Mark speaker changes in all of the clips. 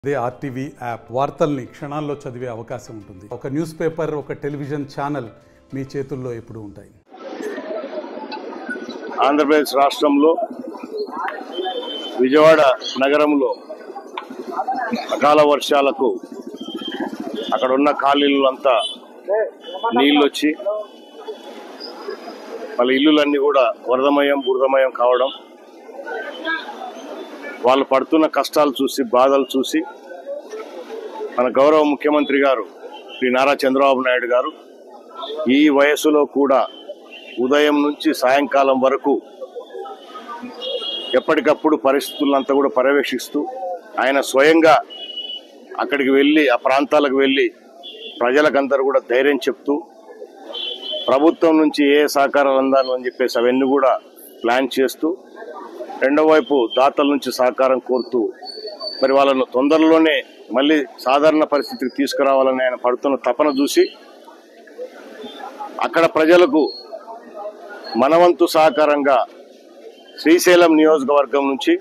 Speaker 1: అదే RTV app వార్తల్ని క్షణాల్లో చదివే అవకాశం ఉంటుంది ఒక న్యూస్ పేపర్ ఒక టెలివిజన్ ఛానల్ మీ చేతుల్లో ఎప్పుడూ ఉంటాయి
Speaker 2: ఆంధ్రప్రదేశ్ రాష్ట్రంలో విజయవాడ నగరంలో అకాల వర్షాలకు అక్కడ ఉన్న ఖాళీలంతా నీళ్ళు వచ్చి వాళ్ళ ఇల్లులన్నీ కూడా వరదమయం బురదమయం కావడం వాళ్ళు పడుతున్న కష్టాలు చూసి బాధలు చూసి మన గౌరవ ముఖ్యమంత్రి గారు శ్రీ నారా చంద్రబాబు నాయుడు గారు ఈ వయసులో కూడా ఉదయం నుంచి సాయంకాలం వరకు ఎప్పటికప్పుడు పరిస్థితులంతా కూడా పర్యవేక్షిస్తూ ఆయన స్వయంగా అక్కడికి వెళ్ళి ఆ ప్రాంతాలకు వెళ్ళి ప్రజలకందరూ కూడా ధైర్యం చెప్తూ ప్రభుత్వం నుంచి ఏ సహకారాలు అందాలని చెప్పేసి అవన్నీ కూడా ప్లాన్ చేస్తూ రెండో వైపు దాతల నుంచి సహకారం కోరుతూ మరి వాళ్ళను తొందరలోనే మళ్ళీ సాధారణ పరిస్థితికి తీసుకురావాలని ఆయన పడుతున్న తపన చూసి అక్కడ ప్రజలకు మనవంతు సహకారంగా శ్రీశైలం నియోజకవర్గం నుంచి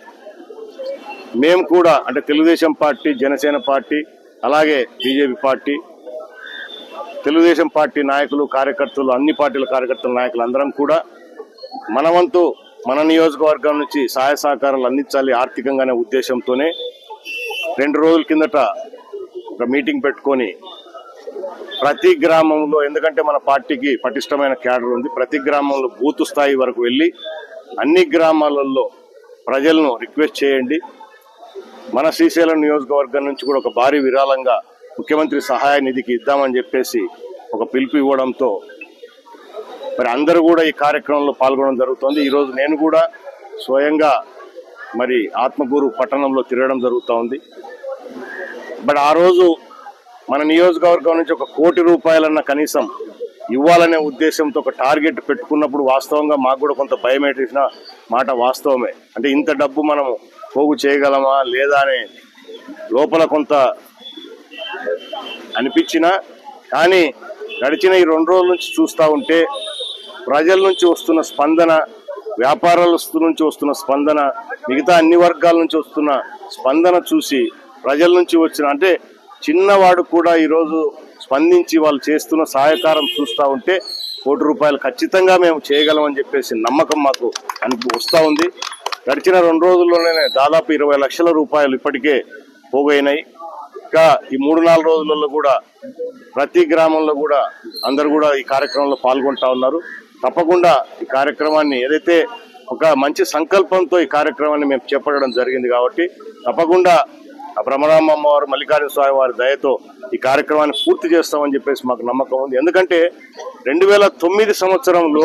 Speaker 2: మేము కూడా అంటే తెలుగుదేశం పార్టీ జనసేన పార్టీ అలాగే బీజేపీ పార్టీ తెలుగుదేశం పార్టీ నాయకులు కార్యకర్తలు అన్ని పార్టీల కార్యకర్తల నాయకులు అందరం కూడా మనవంతు మన నియోజకవర్గం నుంచి సహాయ సహకారాలు అందించాలి ఆర్థికంగానే ఉద్దేశంతోనే రెండు రోజుల కిందట ఒక మీటింగ్ పెట్టుకొని ప్రతి గ్రామంలో ఎందుకంటే మన పార్టీకి పటిష్టమైన క్యాడర్ ఉంది ప్రతి గ్రామంలో బూత్ స్థాయి వరకు వెళ్ళి అన్ని గ్రామాలలో ప్రజలను రిక్వెస్ట్ చేయండి మన శ్రీశైలం నియోజకవర్గం నుంచి కూడా ఒక భారీ విరాళంగా ముఖ్యమంత్రి సహాయ నిధికి ఇద్దామని చెప్పేసి ఒక పిలుపు ఇవ్వడంతో మరి అందరూ కూడా ఈ కార్యక్రమంలో పాల్గొనడం జరుగుతుంది ఈరోజు నేను కూడా స్వయంగా మరి ఆత్మకూరు పట్టణంలో తిరగడం జరుగుతూ ఉంది బట్ ఆ రోజు మన నియోజకవర్గం నుంచి ఒక కోటి రూపాయలన్న కనీసం ఇవ్వాలనే ఉద్దేశంతో ఒక టార్గెట్ పెట్టుకున్నప్పుడు వాస్తవంగా మాకు కూడా కొంత భయం వేసిన మాట వాస్తవమే అంటే ఇంత డబ్బు మనం పోగు చేయగలమా లేదా అనే లోపల కొంత అనిపించినా కానీ గడిచిన ఈ రెండు రోజుల నుంచి చూస్తూ ఉంటే ప్రజల నుంచి వస్తున్న స్పందన వ్యాపారాల నుంచి వస్తున్న స్పందన మిగతా అన్ని వర్గాల నుంచి వస్తున్న స్పందన చూసి ప్రజల నుంచి వచ్చిన అంటే చిన్నవాడు కూడా ఈరోజు స్పందించి వాళ్ళు చేస్తున్న సహాయకారం చూస్తూ ఉంటే కోటి రూపాయలు ఖచ్చితంగా మేము చేయగలమని చెప్పేసి నమ్మకం మాకు అని వస్తూ ఉంది గడిచిన రెండు రోజుల్లోనే దాదాపు ఇరవై లక్షల రూపాయలు ఇప్పటికే పోగైనాయి ఇంకా ఈ మూడు నాలుగు రోజులలో కూడా ప్రతి గ్రామంలో కూడా అందరు కూడా ఈ కార్యక్రమంలో పాల్గొంటా ఉన్నారు తప్పకుండా ఈ కార్యక్రమాన్ని ఏదైతే ఒక మంచి సంకల్పంతో ఈ కార్యక్రమాన్ని మేము చేపట్టడం జరిగింది కాబట్టి తప్పకుండా ఆ బ్రహ్మరామమ్మ వారు మల్లికార్జున స్వామి వారి దయతో ఈ కార్యక్రమాన్ని పూర్తి చేస్తామని చెప్పేసి మాకు నమ్మకం ఉంది ఎందుకంటే రెండు వేల తొమ్మిది సంవత్సరంలో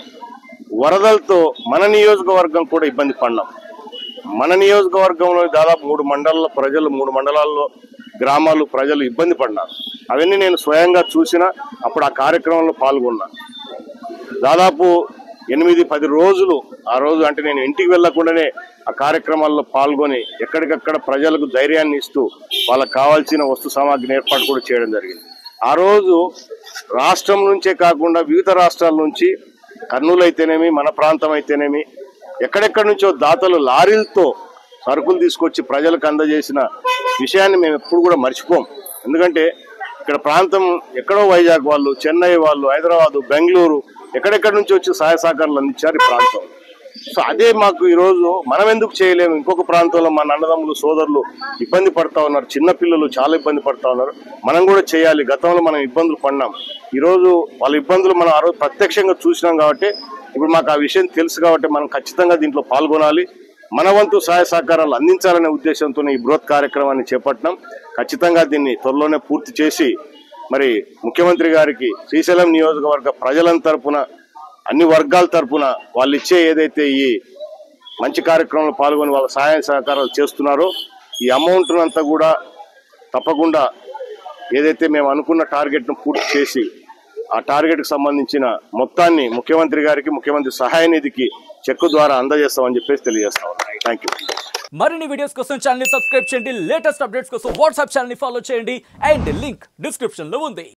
Speaker 2: వరదలతో మన నియోజకవర్గం కూడా ఇబ్బంది పడినాం మన నియోజకవర్గంలో దాదాపు మూడు మండలాల ప్రజలు మూడు మండలాల్లో గ్రామాలు ప్రజలు ఇబ్బంది పడినారు అవన్నీ నేను స్వయంగా చూసిన అప్పుడు ఆ కార్యక్రమంలో పాల్గొన్నా దాదాపు ఎనిమిది పది రోజులు ఆ రోజు అంటే నేను ఇంటికి వెళ్లకుండానే ఆ కార్యక్రమాల్లో పాల్గొని ఎక్కడికక్కడ ప్రజలకు ధైర్యాన్ని ఇస్తూ వాళ్ళకి కావాల్సిన వస్తు సామాగ్రిని ఏర్పాటు కూడా చేయడం జరిగింది ఆ రోజు రాష్ట్రం నుంచే కాకుండా వివిధ రాష్ట్రాల నుంచి కర్నూలు అయితేనేమి మన ప్రాంతం అయితేనేమి ఎక్కడెక్కడి నుంచో దాతలు లారీలతో సరుకులు తీసుకొచ్చి ప్రజలకు అందజేసిన విషయాన్ని మేము ఎప్పుడు కూడా మర్చిపోం ఎందుకంటే ఇక్కడ ప్రాంతం ఎక్కడో వైజాగ్ వాళ్ళు చెన్నై వాళ్ళు హైదరాబాద్ బెంగళూరు ఎక్కడెక్కడి నుంచి వచ్చి సహాయ సహకారాలు అందించారు ఈ ప్రాంతం సో అదే మాకు ఈరోజు మనం ఎందుకు చేయలేము ఇంకొక ప్రాంతంలో మన అన్నదమ్ములు సోదరులు ఇబ్బంది పడతా ఉన్నారు చిన్న పిల్లలు చాలా ఇబ్బంది పడతా ఉన్నారు మనం కూడా చేయాలి గతంలో మనం ఇబ్బందులు పడినాం ఈరోజు వాళ్ళ ఇబ్బందులు మనం ఆ రోజు ప్రత్యక్షంగా చూసినాం కాబట్టి ఇప్పుడు మాకు ఆ విషయం తెలుసు కాబట్టి మనం ఖచ్చితంగా దీంట్లో పాల్గొనాలి మన వంతు సహాయ సహకారాలు అందించాలనే ఉద్దేశంతో ఈ బృహత్ కార్యక్రమాన్ని చేపట్టినాం ఖచ్చితంగా దీన్ని త్వరలోనే పూర్తి చేసి మరి ముఖ్యమంత్రి గారికి శ్రీశైలం నియోజకవర్గ ప్రజల తరపున అన్ని వర్గాల తరపున వాళ్ళు ఇచ్చే ఏదైతే ఈ మంచి కార్యక్రమంలో పాల్గొని వాళ్ళ సహాయ సహకారాలు చేస్తున్నారో ఈ అమౌంట్ అంతా కూడా తప్పకుండా ఏదైతే మేము అనుకున్న టార్గెట్ను పూర్తి చేసి ఆ టార్గెట్కి సంబంధించిన మొత్తాన్ని ముఖ్యమంత్రి గారికి ముఖ్యమంత్రి సహాయ నిధికి చెక్కు ద్వారా అందజేస్తామని చెప్పేసి తెలియజేస్తాం థ్యాంక్ యూ
Speaker 3: మరిన్ని వీడియోస్ కోసం ఛానల్ సబ్స్క్రైబ్ చేయండి లేటెస్ట్ అప్డేట్స్ కోసం వాట్సాప్ ఛానల్ ఫాలో చేయండి అండ్ లింక్ డిస్క్రిప్షన్ లో ఉంది